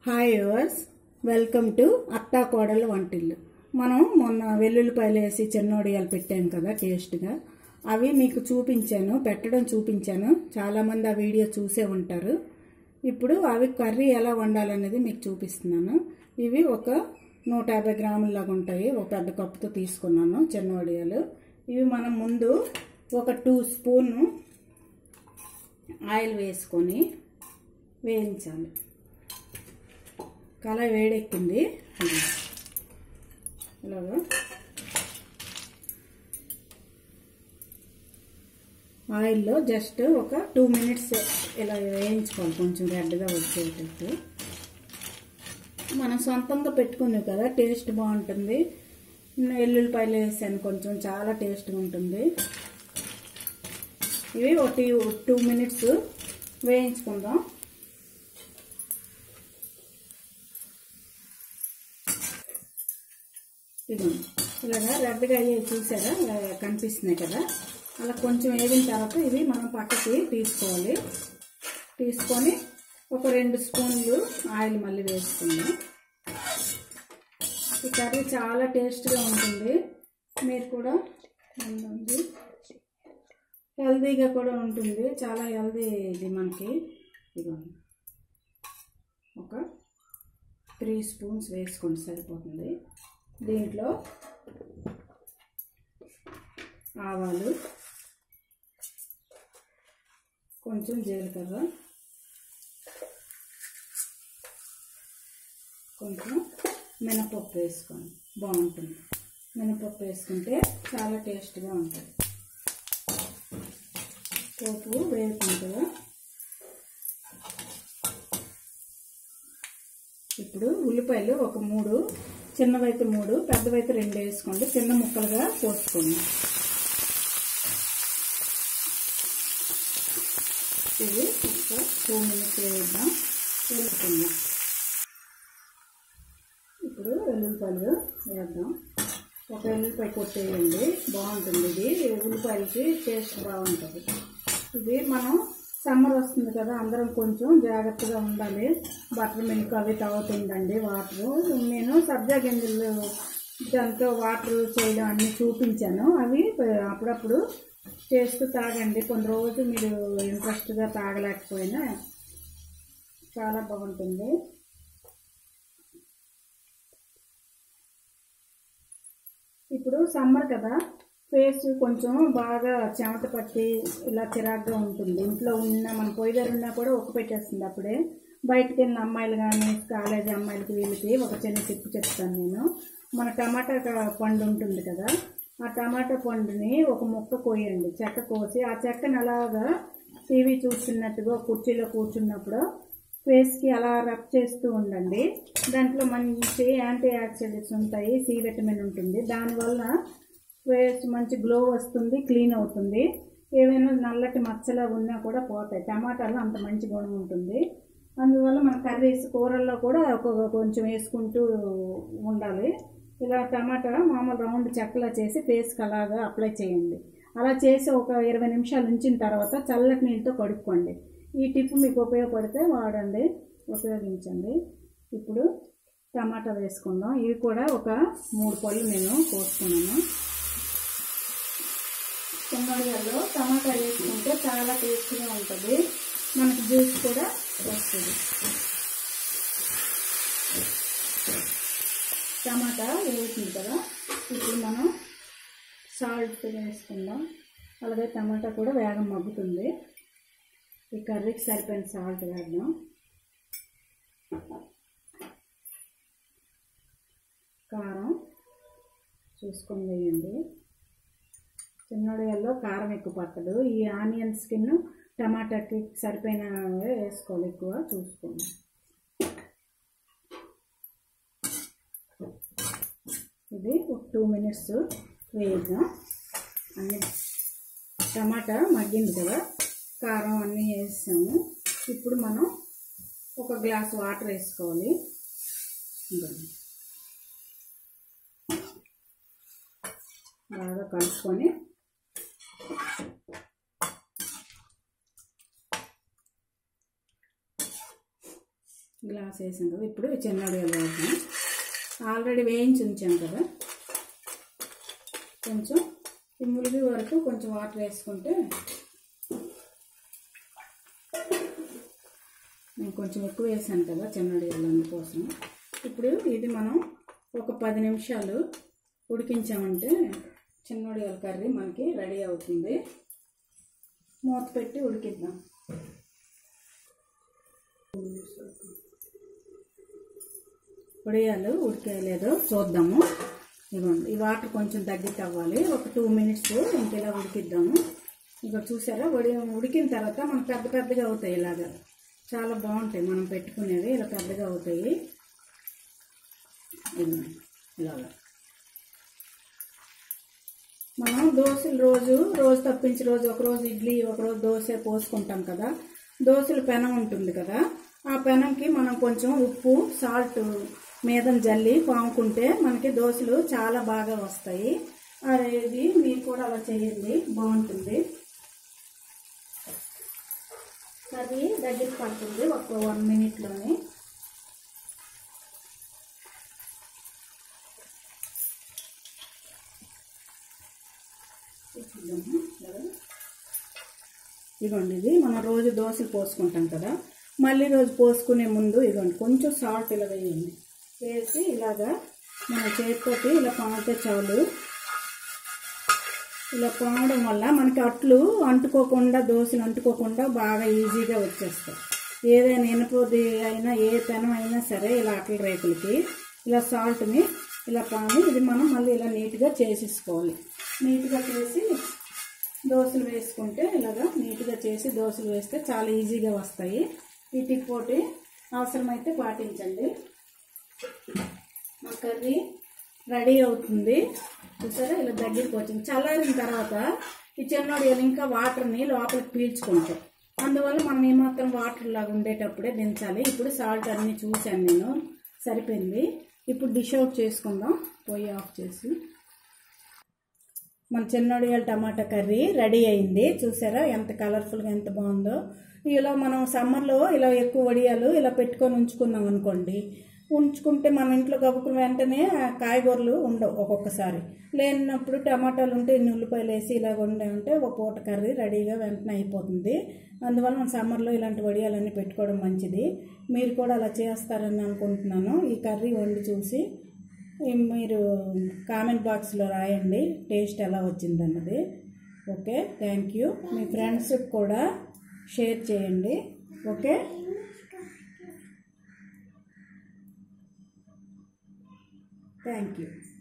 Hi yours welcome to అత్తా కోడల వంటిల్లు మనం మొన్న వెల్లుల్లిపాయలు వేసి చిన్నోడియాలు పెట్టాం కదా టేస్ట్గా అవి మీకు చూపించాను పెట్టడం చూపించాను చాలామంది ఆ వీడియో చూసే ఉంటారు ఇప్పుడు అవి కర్రీ ఎలా వండాలనేది మీకు చూపిస్తున్నాను ఇవి ఒక నూట యాభై గ్రాములలాగా ఉంటాయి ఒక పెద్ద కప్పుతో తీసుకున్నాను చిన్నోడియాలు ఇవి మనం ముందు ఒక టూ స్పూను ఆయిల్ వేసుకొని వేయించాలి కళాయి వేడెక్కింది ఇది. ఇలాగా ఆయిల్లో జస్ట్ ఒక టూ మినిట్స్ ఇలా వేయించుకోవాలి కొంచెం రెడ్గా వచ్చేటట్టు మనం సొంతంగా పెట్టుకున్నాం కదా టేస్ట్ బాగుంటుంది ఎల్లుల్లిపాయలు వేసాను కొంచెం చాలా టేస్ట్గా ఉంటుంది ఇవి ఒక టూ మినిట్స్ వేయించుకుందాం ఇది ఇలాగా రెడ్గా అయ్యి చూసారా ఇలా కనిపిస్తున్నాయి కదా అలా కొంచెం వేగిన తర్వాత ఇవి మనం పక్కకి తీసుకోవాలి తీసుకొని ఒక రెండు స్పూన్లు ఆయిల్ మళ్ళీ వేసుకుందాం ఈ కర్రీ చాలా టేస్ట్గా ఉంటుంది మీరు కూడా ఉండండి హెల్తీగా కూడా ఉంటుంది చాలా హెల్తీ ఇది మనకి ఇదిగోండి ఒక త్రీ స్పూన్స్ వేసుకోండి సరిపోతుంది దీంట్లో ఆవాలు కొంచెం జీలకర్ర కొంచెం మినపప్పు వేసుకోండి బాగుంటుంది మినపప్పు వేసుకుంటే చాలా టేస్ట్గా ఉంటుంది పోపు వేసుకుంటుందా ఇప్పుడు ఉల్లిపాయలు ఒక మూడు చిన్నవైతే మూడు పెద్దవైతే రెండు వేసుకోండి చిన్న ముక్కలుగా కోసుకోండి ఇది ఒక టూ మినిట్స్ వేద్దాం వేసుకుందాం ఇప్పుడు వెల్లుల్లిపాయలు వేద్దాం ఒక వెల్లుల్లిపాయ కొట్టేయండి బాగుంటుంది ఇది ఉల్లిపాయలకి టేస్ట్ బాగుంటుంది ఇది మనం సమ్మర్ వస్తుంది కదా అందరం కొంచెం జాగ్రత్తగా ఉండాలి బటర్ మిల్క్ అవి తాగుతుండండి వాటర్ నేను సబ్జా గింజలు దాంతో వాటర్ చేయడం అన్నీ చూపించాను అవి అప్పుడప్పుడు చేస్తూ తాగండి కొన్ని రోజు మీరు ఇంట్రెస్ట్గా తాగలేకపోయినా చాలా బాగుంటుంది ఇప్పుడు సమ్మర్ కదా ఫేస్ కొంచెం బాగా చెమట పట్టి ఇలా చిరాగ్గా ఉంటుంది ఇంట్లో ఉన్న మన పొయ్యి దగ్గర ఉన్నా కూడా ఒక్క పెట్టేస్తుంది అప్పుడే బయటకు వెళ్ళిన అమ్మాయిలు కానీ కాలేజీ అమ్మాయిలకి వీళ్ళకి ఒక చిన్న టిప్పు చెప్తాను నేను మన టమాటా క- పండు ఉంటుంది కదా ఆ టమాటా పండుని ఒక ముక్క కోయండి చెక్క కోసి ఆ చెక్కని అలాగా టీవీ చూస్తున్నట్టుగా కుర్చీలో కూర్చున్నప్పుడు ఫేస్కి అలా రబ్ చేస్తూ ఉండండి దాంట్లో మంచి యాంటీ ఆక్సిడెంట్స్ ఉంటాయి సి విటమిన్ ఉంటుంది దానివల్ల ఫేస్ మంచి గ్లో వస్తుంది క్లీన్ అవుతుంది ఏవైనా నల్లటి మచ్చలు ఉన్నా కూడా పోతాయి టమాటాలో అంత మంచి గుణం ఉంటుంది అందువల్ల మన కర్రీస్ కూరల్లో కూడా ఒక కొంచెం వేసుకుంటూ ఉండాలి ఇలా టమాటా మామూలు రౌండ్ చెక్కలా చేసి ఫేస్కి అలాగా అప్లై చేయండి అలా చేసి ఒక ఇరవై నిమిషాలు ఉంచిన తర్వాత చల్లటి నీళ్ళతో కడుక్కోండి ఈ టిప్ మీకు ఉపయోగపడితే వాడండి ఉపయోగించండి ఇప్పుడు టమాటా వేసుకుందాం ఇవి కూడా ఒక మూడు పళ్ళు నేను కోసుకున్నాను చిన్నడియాల్లో టమాటా వేసుకుంటే చాలా టేస్ట్గా ఉంటుంది మనకి జ్యూస్ కూడా వస్తుంది టమాటా వేసింది కదా ఇప్పుడు మనం సాల్ట్ వేసుకుందాం అలాగే టమాటా కూడా వేగం మగ్గుతుంది ఈ కర్రీకి సరిపోయిన సాల్ట్ వేద్దాం కారం చూసుకొని వేయండి చిన్నడియాల్లో కారం ఎక్కువ పట్టదు ఈ ఆనియన్ స్కిన్ టమాటాకి సరిపోయిన వేసుకోవాలి ఎక్కువ చూసుకోండి ఇది ఒక టూ మినిట్స్ వేద్దాం అన్ని టమాటా మగ్గింది కదా కారం అన్నీ వేసాము ఇప్పుడు మనం ఒక గ్లాస్ వాటర్ వేసుకోవాలి ఇదిగోండి. బాగా కలుపుకొని గ్లాస్ వేసాం కదా ఇప్పుడు చిన్నడియాలు వేద్దాం ఆల్రెడీ వేయించి ఉంచాం కదా కొంచెం ఈ ములిగి వరకు కొంచెం వాటర్ వేసుకుంటే నేను కొంచెం ఎక్కువ వేసాను కదా చిన్నడియాలు అందుకోసం ఇప్పుడు ఇది మనం ఒక పది నిమిషాలు ఉడికించామంటే చిన్నడియాల కర్రీ మనకి రెడీ అవుతుంది మూత పెట్టి ఉడికిద్దాం ఉడియాలు ఉడికేయలేదో చూద్దాము ఇదిగోండి ఈ వాటర్ కొంచెం తగ్గితే అవ్వాలి ఒక టూ మినిట్స్ ఇంకెలా ఉడికిద్దాము ఇక చూసారా ఉడి ఉడికిన తర్వాత మనం పెద్ద పెద్దగా అవుతాయి ఇలాగా చాలా బాగుంటాయి మనం పెట్టుకునేవి ఇలా పెద్దగా అవుతాయి ఇదిగోండి ఇలాగా మనం దోశలు రోజు రోజు తప్పించి రోజు ఒక రోజు ఇడ్లీ ఒక రోజు దోశ పోసుకుంటాం కదా దోశల పెనం ఉంటుంది కదా ఆ పెనంకి మనం కొంచెం ఉప్పు సాల్ట్ మీద జల్లి పాముకుంటే మనకి దోశలు చాలా బాగా వస్తాయి అది మీరు కూడా అలా చేయండి బాగుంటుంది అది దగ్గరికి పడుతుంది ఒక వన్ మినిట్లోనే ఇదిగోండి ఇది మనం రోజు దోశలు పోసుకుంటాం కదా మళ్ళీ రోజు పోసుకునే ముందు ఇదిగోండి కొంచెం సాల్ట్ ఇలా వేయండి వేసి ఇలాగా మన చేతితోటి ఇలా పామితే చాలు ఇలా పామడం వల్ల మనకి అట్లు అంటుకోకుండా దోశలు అంటుకోకుండా బాగా ఈజీగా వచ్చేస్తాయి ఏదైనా ఇనపది అయినా ఏ పెనం అయినా సరే ఇలా అట్ల రేకులకి ఇలా సాల్ట్ని ఇలా పామి ఇది మనం మళ్ళీ ఇలా నీట్గా చేసేసుకోవాలి నీట్గా చేసి దోశలు వేసుకుంటే ఇలాగా నీట్గా చేసి దోశలు వేస్తే చాలా ఈజీగా వస్తాయి ఈ టిప్ ఒకటి అవసరమైతే పాటించండి మా కర్రీ రెడీ అవుతుంది చూసారా ఇలా దగ్గరికి వచ్చింది చల్లారిన తర్వాత ఈ చిన్నోడు ఇంకా వాటర్ని లోపలికి పీల్చుకుంటాయి అందువల్ల మనం ఏమాత్రం వాటర్ లాగా ఉండేటప్పుడే దించాలి ఇప్పుడు సాల్ట్ అన్నీ చూశాను నేను సరిపోయింది ఇప్పుడు డిష్ అవుట్ చేసుకుందాం పొయ్యి ఆఫ్ చేసి మన చిన్నడియాల టమాటా కర్రీ రెడీ అయింది చూసారా ఎంత కలర్ఫుల్గా ఎంత బాగుందో ఇలా మనం సమ్మర్లో ఇలా ఎక్కువ వడియాలు ఇలా పెట్టుకొని ఉంచుకున్నాం అనుకోండి ఉంచుకుంటే మన ఇంట్లో గబుకుని వెంటనే కాయగూరలు ఉండవు ఒక్కొక్కసారి లేనప్పుడు టమాటాలు ఉంటే ఇన్ని ఉల్లిపాయలు వేసి ఇలా వండే ఉంటే ఒక పూట కర్రీ రెడీగా వెంటనే అయిపోతుంది అందువల్ల మన సమ్మర్లో ఇలాంటి వడియాలన్నీ పెట్టుకోవడం మంచిది మీరు కూడా అలా చేస్తారని అనుకుంటున్నాను ఈ కర్రీ వండి చూసి మీరు కామెంట్ బాక్స్లో రాయండి టేస్ట్ ఎలా వచ్చిందన్నది ఓకే థ్యాంక్ యూ మీ ఫ్రెండ్స్కి కూడా షేర్ చేయండి ఓకే థ్యాంక్ యూ